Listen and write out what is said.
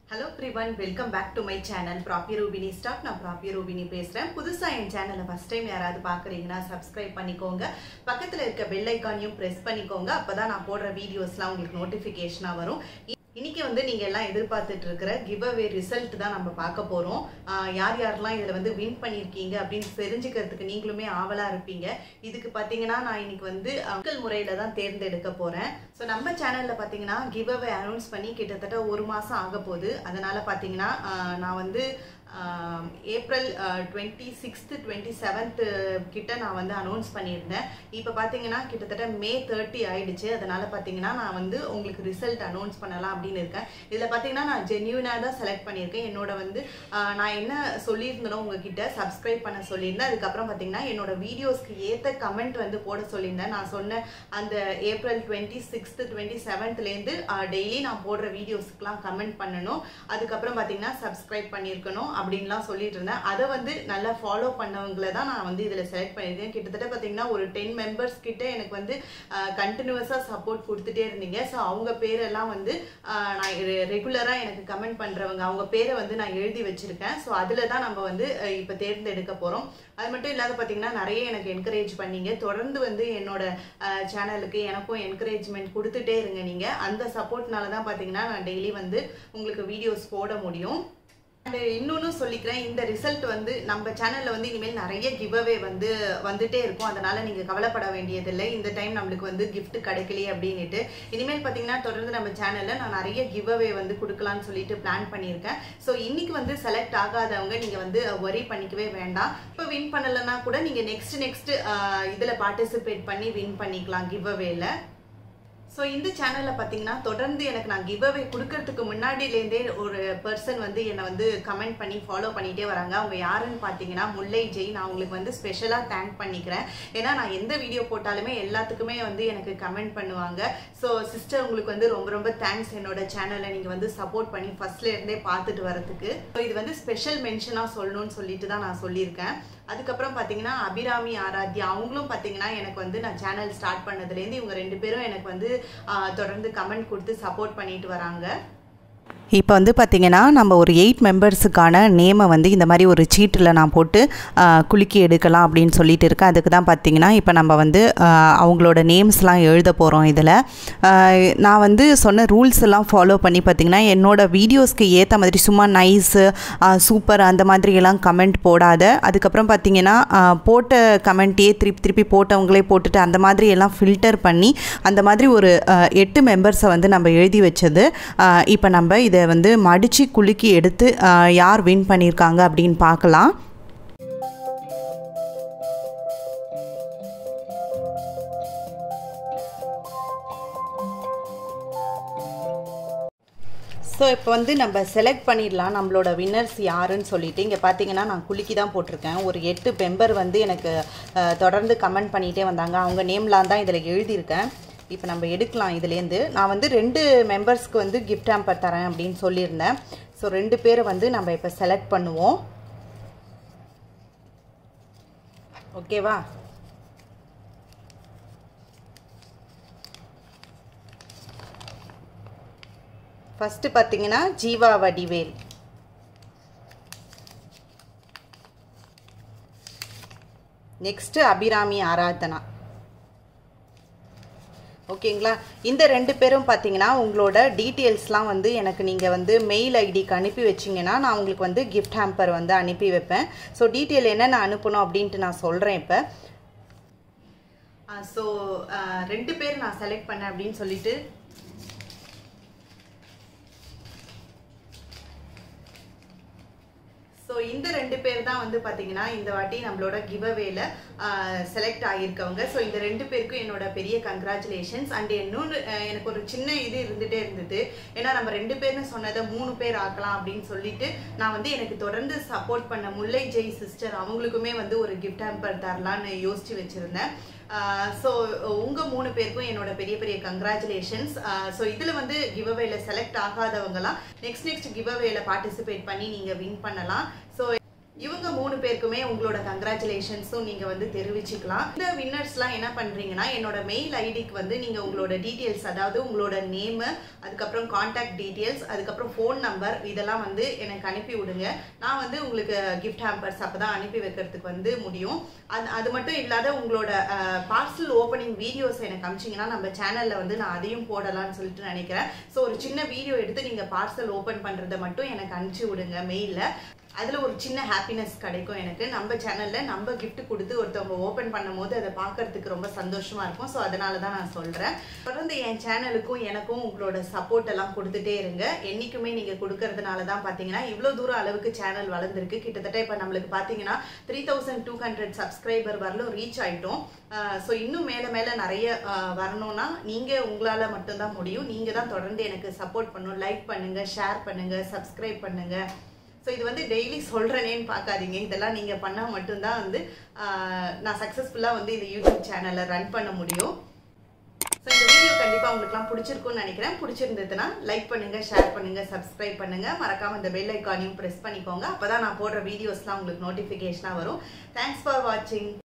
hello பிரிவன் welcome back to my channel ப்ராப்பி ரூபினி ஸ்டாக் நான் ப்ராப்பி ரூபினி பேசுகிறேன் புதுசாக என் சேனலை ஃபஸ்ட் டைம் யாராவது பார்க்குறீங்கன்னா சப்ஸ்கிரைப் பண்ணிக்கோங்க பக்கத்தில் இருக்க பெல் ஐக்கானையும் ப்ரெஸ் பண்ணிக்கோங்க அப்போ தான் நான் போடுற வீடியோஸ்லாம் உங்களுக்கு நோட்டிஃபிகேஷனாக வரும் இன்னைக்கு வந்து நீங்க எல்லாம் எதிர்பார்த்துட்டு இருக்கிற கிவ் அவே ரிசல்ட் தான் நம்ம பார்க்க போறோம் ஆஹ் யார் யாரெல்லாம் இதுல வந்து வின் பண்ணிருக்கீங்க அப்படின்னு தெரிஞ்சுக்கிறதுக்கு நீங்களுமே ஆவலா இருப்பீங்க இதுக்கு பாத்தீங்கன்னா நான் இன்னைக்கு வந்து அங்கல் முறையில தான் தேர்ந்தெடுக்க போறேன் ஸோ நம்ம சேனல்ல பாத்தீங்கன்னா கிவ் அவே அனௌன்ஸ் பண்ணி கிட்டத்தட்ட ஒரு மாசம் ஆக போகுது அதனால பாத்தீங்கன்னா ஆஹ் நான் வந்து ah April twenty sixth twenty seventh கிட்ட நான் வந்து அனௌன்ஸ் பண்ணியிருந்தேன் இப்போ பார்த்தீங்கன்னா கிட்டத்தட்ட மே தேர்ட்டி ஆயிடுச்சு அதனால பார்த்தீங்கன்னா நான் வந்து உங்களுக்கு ரிசல்ட் அனௌன்ஸ் பண்ணலாம் அப்படின்னு இருக்கேன் இதில் பார்த்தீங்கன்னா நான் ஜென்யூனாக தான் செலக்ட் பண்ணியிருக்கேன் என்னோட வந்து ஆஹ் நான் என்ன சொல்லியிருந்தனோ உங்ககிட்ட சப்ஸ்கிரைப் பண்ண சொல்லியிருந்தேன் அதுக்கப்புறம் பார்த்தீங்கன்னா என்னோட வீடியோஸ்க்கு ஏற்ற கமெண்ட் வந்து போட சொல்லியிருந்தேன் நான் சொன்ன அந்த ஏப்ரல் டுவெண்ட்டி சிக்ஸ்த்து டுவெண்ட்டி செவன்த்லேருந்து டெய்லி நான் போடுற வீடியோஸ்க்குலாம் கமெண்ட் பண்ணணும் அதுக்கப்புறம் பார்த்தீங்கன்னா சப்ஸ்கிரைப் பண்ணியிருக்கணும் அப்படின்லாம் சொல்லிட்டு இருந்தேன் அதை வந்து நல்லா ஃபாலோ பண்ணவங்களை தான் நான் வந்து இதில் செலக்ட் பண்ணியிருக்கேன் கிட்டத்தட்ட பார்த்தீங்கன்னா ஒரு டென் மெம்பர்ஸ் கிட்ட எனக்கு வந்து கண்டினியூஸாக சப்போர்ட் கொடுத்துட்டே இருந்தீங்க ஸோ அவங்க பேரெல்லாம் வந்து ஆஹ் நான் ரெகுலராக எனக்கு கமெண்ட் பண்ணுறவங்க அவங்க பேரை வந்து நான் எழுதி வச்சிருக்கேன் ஸோ அதில் தான் நம்ம வந்து இப்போ தேர்ந்தெடுக்க போகிறோம் அது மட்டும் இல்லாத பார்த்தீங்கன்னா நிறைய எனக்கு என்கரேஜ் பண்ணீங்க தொடர்ந்து வந்து என்னோட சேனலுக்கு எனக்கும் என்கரேஜ்மெண்ட் கொடுத்துட்டே இருங்க நீங்கள் அந்த சப்போர்ட்னால தான் பார்த்தீங்கன்னா நான் டெய்லி வந்து உங்களுக்கு வீடியோஸ் போட முடியும் அண்ட் இன்னொன்று சொல்லிக்கிறேன் இந்த ரிசல்ட் வந்து நம்ம சேனலில் வந்து இனிமேல் நிறைய கிவ்அவே வந்து வந்துட்டே இருக்கும் அதனால நீங்கள் கவலைப்பட வேண்டியதில்லை இந்த டைம் நம்மளுக்கு வந்து கிஃப்ட் கிடைக்கலையே அப்படின்ட்டு இனிமேல் பார்த்தீங்கன்னா தொடர்ந்து நம்ம சேனலில் நான் நிறைய கிவ்அவே வந்து கொடுக்கலான்னு சொல்லிட்டு பிளான் பண்ணியிருக்கேன் ஸோ இன்னைக்கு வந்து செலக்ட் ஆகாதவங்க நீங்கள் வந்து ஒரி பண்ணிக்கவே வேண்டாம் இப்போ வின் பண்ணலைன்னா கூட நீங்கள் நெக்ஸ்ட் நெக்ஸ்ட் இதில் பார்ட்டிசிபேட் பண்ணி வின் பண்ணிக்கலாம் கிவ்அவேல ஸோ இந்த சேனலில் பார்த்தீங்கன்னா தொடர்ந்து எனக்கு நான் கிவ் அவே கொடுக்கறதுக்கு முன்னாடியிலேருந்தே ஒரு பர்சன் வந்து என்னை வந்து கமெண்ட் பண்ணி ஃபாலோ பண்ணிகிட்டே வராங்க அவங்க யாருன்னு பார்த்தீங்கன்னா முல்லை ஜெய் நான் உங்களுக்கு வந்து ஸ்பெஷலாக தேங்க் பண்ணிக்கிறேன் ஏன்னா நான் எந்த வீடியோ போட்டாலுமே எல்லாத்துக்குமே வந்து எனக்கு கமெண்ட் பண்ணுவாங்க ஸோ சிஸ்டர் உங்களுக்கு வந்து ரொம்ப ரொம்ப தேங்க்ஸ் என்னோட சேனலை நீங்கள் வந்து சப்போர்ட் பண்ணி ஃபர்ஸ்ட்ல இருந்தே பார்த்துட்டு வரதுக்கு ஸோ இது வந்து ஸ்பெஷல் மென்ஷனாக சொல்லணும்னு சொல்லிட்டு தான் நான் சொல்லியிருக்கேன் அதுக்கப்புறம் பார்த்தீங்கன்னா அபிராமி ஆராத்யா அவங்களும் பார்த்தீங்கன்னா எனக்கு வந்து நான் சேனல் ஸ்டார்ட் பண்ணதுலேருந்து இவங்க ரெண்டு பேரும் எனக்கு வந்து தொடர்ந்து கமெண்ட் கொடுத்து சப்போர்ட் பண்ணிட்டு வராங்க இப்போ வந்து பார்த்திங்கன்னா நம்ம ஒரு எயிட் மெம்பர்ஸுக்கான நேமை வந்து இந்த மாதிரி ஒரு சீட்டில் நான் போட்டு குலுக்கி எடுக்கலாம் அப்படின்னு சொல்லிட்டு இருக்கேன் அதுக்கு தான் பார்த்திங்கன்னா இப்போ நம்ம வந்து அவங்களோட நேம்ஸ்லாம் எழுத போகிறோம் இதில் நான் வந்து சொன்ன ரூல்ஸ் எல்லாம் ஃபாலோ பண்ணி பார்த்திங்கன்னா என்னோடய வீடியோஸ்க்கு ஏற்ற மாதிரி சும்மா நைஸு சூப்பர் அந்த மாதிரியெல்லாம் கமெண்ட் போடாத அதுக்கப்புறம் பார்த்திங்கன்னா போட்ட கமெண்ட்டையே திருப்பி திருப்பி போட்டவங்களே போட்டுட்டு அந்த மாதிரி எல்லாம் ஃபில்டர் பண்ணி அந்த மாதிரி ஒரு எட்டு மெம்பர்ஸை வந்து நம்ம எழுதி வச்சது இப்போ நம்ம இதை வந்து மடித்து குலுக்கி எடுத்து யார் வின் பண்ணியிருக்காங்க அப்படின்னு பார்க்கலாம் ஸோ இப்போ வந்து நம்ம செலக்ட் பண்ணிடலாம் நம்மளோட வின்னர்ஸ் யாருன்னு சொல்லிட்டு இங்கே பார்த்தீங்கன்னா நான் குலுக்கி தான் போட்டிருக்கேன் ஒரு எட்டு மெம்பர் வந்து எனக்கு தொடர்ந்து கமெண்ட் பண்ணிகிட்டே வந்தாங்க அவங்க நேம்லாம் தான் இதில் எழுதியிருக்கேன் இப்போ நம்ம எடுக்கலாம் இதுலேருந்து நான் வந்து ரெண்டு மெம்பர்ஸ்க்கு வந்து கிஃப்ட் ஹேம்பர் தரேன் அப்படின்னு சொல்லியிருந்தேன் ஸோ ரெண்டு பேரை வந்து நம்ம இப்போ செலக்ட் பண்ணுவோம் ஓகேவா ஃபஸ்ட்டு பார்த்தீங்கன்னா ஜீவா வடிவேல் நெக்ஸ்ட்டு அபிராமி ஆராதனா ஓகேங்களா இந்த ரெண்டு பேரும் பார்த்தீங்கன்னா உங்களோட டீட்டெயில்ஸ்லாம் வந்து எனக்கு நீங்கள் வந்து மெயில் ஐடிக்கு அனுப்பி வச்சிங்கன்னா நான் உங்களுக்கு வந்து கிஃப்ட் ஹேம்பர் வந்து அனுப்பி வைப்பேன் ஸோ டீட்டெயில் என்னென்ன அனுப்பணும் அப்படின்ட்டு நான் சொல்கிறேன் இப்போ ஸோ ரெண்டு பேர் நான் செலக்ட் பண்ணேன் அப்படின்னு சொல்லிட்டு ஸோ இந்த ரெண்டு பேர் தான் வந்து பார்த்தீங்கன்னா இந்த வாட்டி நம்மளோட கிவ்அவேல செலக்ட் ஆகியிருக்கவங்க ஸோ இந்த ரெண்டு பேருக்கும் என்னோட பெரிய கங்க்ராச்சுலேஷன்ஸ் அண்ட் இன்னொன்று எனக்கு ஒரு சின்ன இது இருந்துகிட்டே இருந்தது ஏன்னா நம்ம ரெண்டு பேர்னு சொன்னதை மூணு பேர் ஆக்கலாம் அப்படின்னு சொல்லிட்டு நான் வந்து எனக்கு தொடர்ந்து சப்போர்ட் பண்ண முல்லை ஜெய் சிஸ்டர் அவங்களுக்குமே வந்து ஒரு கிஃப்ட் ஹேம்பர் தரலான்னு யோசிச்சு வச்சுருந்தேன் ஸோ உங்கள் மூணு பேருக்கும் என்னோட பெரிய பெரிய கங்க்ராச்சுலேஷன்ஸ் ஸோ இதில் வந்து கிவ்அவேல செலக்ட் ஆகாதவங்கலாம் நெக்ஸ்ட் நெக்ஸ்ட் கிவ்அவேல பார்ட்டிசிபேட் பண்ணி நீங்கள் வின் பண்ணலாம் ஸோ இவங்க மூணு பேருக்குமே உங்களோட கங்க்ராச்சுலேஷன்ஸும் நீங்கள் வந்து தெரிவிச்சுக்கலாம் இந்த வின்னர்ஸ்லாம் என்ன பண்ணுறீங்கன்னா என்னோட மெயில் ஐடிக்கு வந்து நீங்கள் உங்களோட டீட்டெயில்ஸ் அதாவது உங்களோட நேமு அதுக்கப்புறம் காண்டாக்ட் டீட்டெயில்ஸ் அதுக்கப்புறம் ஃபோன் நம்பர் இதெல்லாம் வந்து எனக்கு அனுப்பி விடுங்க நான் வந்து உங்களுக்கு கிஃப்ட் ஹேம்பர்ஸ் அப்போ தான் அனுப்பி வைக்கிறதுக்கு வந்து முடியும் அது அது மட்டும் இல்லாத உங்களோட பார்சல் ஓப்பனிங் வீடியோஸ் எனக்கு அமிச்சிங்கன்னா நம்ம சேனலில் வந்து நான் அதையும் போடலாம்னு சொல்லிட்டு நினைக்கிறேன் ஸோ ஒரு சின்ன வீடியோ எடுத்து நீங்கள் பார்சல் ஓப்பன் பண்ணுறதை மட்டும் எனக்கு அனுப்பிச்சி விடுங்க மெயிலில் அதில் ஒரு சின்ன ஹாப்பினஸ் கிடைக்கும் எனக்கு நம்ம சேனலில் நம்ம gift கொடுத்து ஒருத்தவங்க ஓப்பன் பண்ணும்போது அதை பார்க்கறதுக்கு ரொம்ப சந்தோஷமாக இருக்கும் ஸோ அதனால தான் நான் சொல்கிறேன் தொடர்ந்து என் சேனலுக்கும் எனக்கும் உங்களோட சப்போர்ட் எல்லாம் கொடுத்துட்டே இருங்க என்றைக்குமே நீங்கள் கொடுக்கறதுனால தான் பார்த்தீங்கன்னா இவ்வளோ தூரம் அளவுக்கு சேனல் வளர்ந்துருக்கு கிட்டத்தட்ட இப்போ நம்மளுக்கு பார்த்தீங்கன்னா three thousand two hundred subscriber வரலும் ரீச் ஆகிட்டோம் ஸோ இன்னும் மேலே மேலே நிறைய ஆஹ் வரணும்னா நீங்கள் உங்களால் மட்டும்தான் முடியும் நீங்கள் தான் தொடர்ந்து எனக்கு சப்போர்ட் பண்ணணும் லைக் பண்ணுங்கள் ஷேர் பண்ணுங்கள் சப்ஸ்கிரைப் பண்ணுங்கள் ஸோ இது வந்து டெய்லி சொல்கிறேனேன்னு பார்க்காதீங்க இதெல்லாம் நீங்கள் பண்ணால் மட்டும்தான் வந்து ஆஹ் நான் சக்ஸஸ்ஃபுல்லாக வந்து இந்த யூடியூப் சேனலை ரன் பண்ண முடியும் ஸோ இந்த வீடியோ கண்டிப்பாக உங்களுக்குலாம் பிடிச்சிருக்கும்னு நினைக்கிறேன் பிடிச்சிருந்ததுன்னா லைக் பண்ணுங்கள் ஷேர் பண்ணுங்கள் சப்ஸ்கிரைப் பண்ணுங்கள் மறக்காமல் இந்த பெல் ஐக்கானையும் ப்ரெஸ் பண்ணிக்கோங்க அப்போ தான் நான் போடுற வீடியோஸ்லாம் உங்களுக்கு நோட்டிஃபிகேஷனாக வரும் தேங்க்ஸ் ஃபார் வாட்சிங்